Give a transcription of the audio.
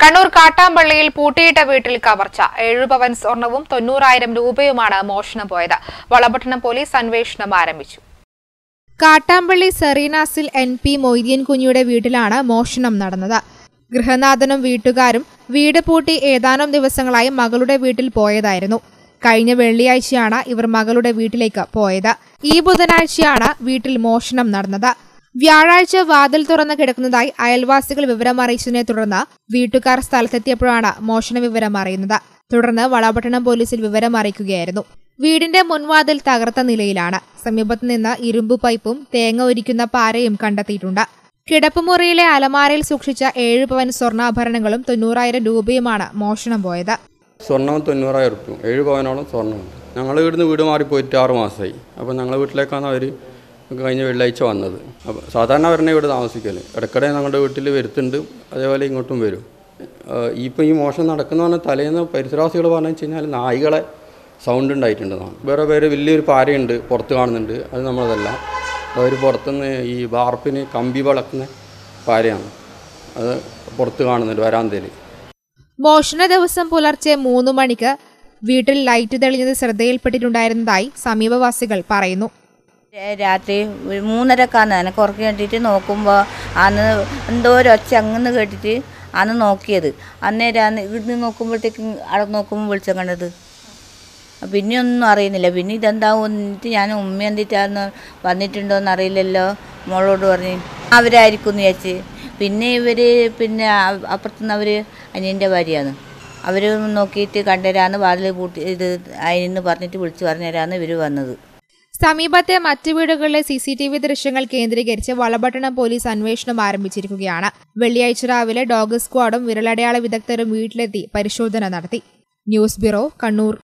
കണ്ണൂർ കാട്ടാമ്പള്ളിയിൽ പൂട്ടിയിട്ട വീട്ടിൽ കവർച്ച ഏഴു പവൻ സ്വർണവും തൊണ്ണൂറായിരം രൂപയുമാണ് മോഷണം പോയത് വളപട്ടണം പോലീസ് അന്വേഷണം ആരംഭിച്ചു കാട്ടാമ്പള്ളി സെറീനാസിൽ എൻ പി മൊയ്തീൻ കുഞ്ഞിയുടെ വീട്ടിലാണ് മോഷണം നടന്നത് ഗൃഹനാഥനും വീട്ടുകാരും വീട് പൂട്ടി ഏതാനും ദിവസങ്ങളായി മകളുടെ വീട്ടിൽ പോയതായിരുന്നു കഴിഞ്ഞ വെള്ളിയാഴ്ചയാണ് ഇവർ മകളുടെ വീട്ടിലേക്ക് പോയത് ഈ ബുധനാഴ്ചയാണ് വീട്ടിൽ മോഷണം നടന്നത് വ്യാഴാഴ്ച വാതിൽ തുറന്ന് കിടക്കുന്നതായി അയൽവാസികൾ വിവരം അറിയിച്ചതിനെ തുടർന്ന് വീട്ടുകാർ സ്ഥലത്തെത്തിയപ്പോഴാണ് മോഷണ വിവരം അറിയുന്നത് തുടർന്ന് വളപട്ടണം പോലീസിൽ വിവരം അറിയിക്കുകയായിരുന്നു വീടിന്റെ മുൻവാതിൽ തകർത്ത നിലയിലാണ് സമീപത്ത് നിന്ന് ഇരുമ്പ് പൈപ്പും തേങ്ങ ഒരിക്കുന്ന പാരയും കണ്ടെത്തിയിട്ടുണ്ട് കിടപ്പുമുറിയിലെ അലമാരയിൽ സൂക്ഷിച്ച ഏഴ് പവൻ സ്വർണ്ണാഭരണങ്ങളും തൊണ്ണൂറായിരം രൂപയുമാണ് മോഷണം പോയത് സ്വർണം തൊണ്ണൂറായിരം ഉറുപ്പ്യ ഏഴ് പവനോളം സ്വർണ്ണമുണ്ട് ഞങ്ങൾ ഇവിടുന്ന് വീട് മാറി പോയിട്ട് ആറ് മാസമായി അപ്പോൾ ഞങ്ങളുടെ വീട്ടിലേക്കാണ് അവർ കഴിഞ്ഞ വെള്ളിയാഴ്ച വന്നത് അപ്പോൾ സാധാരണ അവരെന്നെ ഇവിടെ താമസിക്കല് ഇടയ്ക്കിടെ ഞങ്ങളുടെ വീട്ടിൽ വരുത്തുണ്ട് അതേപോലെ ഇങ്ങോട്ടും വരും ഇപ്പം ഈ മോഷണം നടക്കുന്ന പറഞ്ഞാൽ തലേന്ന് പരിസരവാസികൾ പറഞ്ഞു വെച്ച് കഴിഞ്ഞാൽ നായികളെ സൗണ്ട് ഉണ്ടായിട്ടുണ്ട് എന്നാണ് വേറെ വേറെ വലിയൊരു പാരയുണ്ട് പുറത്ത് കാണുന്നുണ്ട് അത് നമ്മളതല്ല അവർ പുറത്തുനിന്ന് ഈ വാർപ്പിന് കമ്പി വളക്കുന്ന പാരയാണ് അത് പുറത്ത് കാണുന്നുണ്ട് വരാന്തയിൽ മോഷണ ദിവസം പുലർച്ചെ മൂന്ന് മണിക്ക് വീട്ടിൽ ലൈറ്റ് തെളിഞ്ഞത് ശ്രദ്ധയിൽപ്പെട്ടിട്ടുണ്ടായിരുന്നതായി സമീപവാസികൾ പറയുന്നു ഏ- രാത്രി ഒരു മൂന്നരക്കാന്ന് എനക്ക് ഉറക്കി കണ്ടിട്ട് നോക്കുമ്പോൾ അന്ന് എന്തോ ഒരു ഒച്ച അങ്ങനെ കേട്ടിട്ട് അന്ന് നോക്കിയത് അന്നേരം ഇവിടുന്ന് നോക്കുമ്പോഴത്തേക്കും അവിടെ നോക്കുമ്പോൾ വെളിച്ചം കണ്ടത് പിന്നെ ഒന്നും അറിയുന്നില്ല പിന്നെ ഇതെന്താവും എന്നിട്ട് ഞാൻ ഉമ്മ എന്തിട്ടാന്ന് വന്നിട്ടുണ്ടോ എന്ന് അറിയില്ലല്ലോ മോളോട് പറഞ്ഞ് അവരായിരിക്കും എന്ന് വിചാരിച്ച് പിന്നെ ഇവർ പിന്നെ അ- അപ്പുറത്തുനിന്ന് അവർ അനിയൻ്റെ ഭാര്യയാണ് അവർ നോക്കിയിട്ട് കണ്ടുതരാന്ന് വാതിൽ പൂട്ടി ഇത് അതിന് പറഞ്ഞിട്ട് വിളിച്ച് പറഞ്ഞുതരാന്ന് ഇവർ വന്നത് സമീപത്തെ മറ്റ് വീടുകളിലെ സി സി ടി വി ദൃശ്യങ്ങൾ കേന്ദ്രീകരിച്ച് വളപട്ടണം പോലീസ് അന്വേഷണം ആരംഭിച്ചിരിക്കുകയാണ് വെള്ളിയാഴ്ച രാവിലെ ഡോഗ് സ്ക്വാഡും വിരലടയാള വിദഗ്ധരും വീട്ടിലെത്തി പരിശോധന നടത്തി ന്യൂസ് ബ്യൂറോ കണ്ണൂർ